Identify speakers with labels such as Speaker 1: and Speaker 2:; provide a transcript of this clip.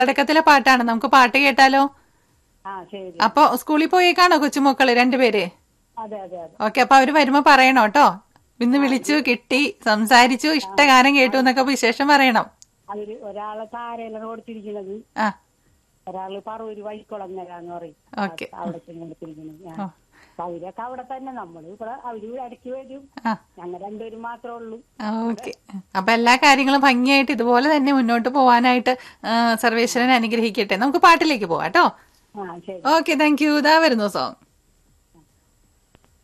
Speaker 1: തുടക്കത്തിലെ പാട്ടാണ് നമുക്ക് പാട്ട് കേട്ടാലോ
Speaker 2: ആ ശരി
Speaker 1: അപ്പൊ സ്കൂളിൽ പോയേക്കാണോ കൊച്ചുമക്കള് രണ്ടുപേര്
Speaker 2: അതെ അതെ അതെ
Speaker 1: ഓക്കെ അപ്പൊ അവര് വരുമ്പോ പറയണോ കേട്ടോ ഇന്ന് വിളിച്ചു കിട്ടി സംസാരിച്ചു ഇഷ്ടഗാനം കേട്ടു എന്നൊക്കെ വിശേഷം പറയണം
Speaker 2: അവര് ഒരാളെ താരയിലാണ് കൊടുത്തിരിക്കുന്നത്
Speaker 1: ആ
Speaker 2: ഒരാള് പറവൂര് വഴിക്കുളങ്ങരാന്ന് പറയും
Speaker 1: ഓക്കെ
Speaker 2: അവിടെ ചെന്ന് കൊടുത്തിരിക്കുന്നത് ഞാൻ അപ്പൊ അവരൊക്കെ അവിടെ തന്നെ നമ്മള് ഇവിടെ അവര് ഇടയ്ക്ക് വരും
Speaker 1: ആ
Speaker 2: ഞങ്ങൾ രണ്ടുപേരും മാത്രമേ ഉള്ളൂ
Speaker 1: ഓക്കെ അപ്പൊ എല്ലാ കാര്യങ്ങളും ഭംഗിയായിട്ട് ഇതുപോലെ തന്നെ മുന്നോട്ട് പോവാനായിട്ട് ആ, സർവേശ്വരൻ അനുഗ്രഹിക്കട്ടെ നമുക്ക് പാട്ടിലേക്ക് പോവാം കേട്ടോ
Speaker 2: ആ ശരി
Speaker 1: ഓക്കെ താങ്ക് യു ഇതാ വരുന്നു സോങ്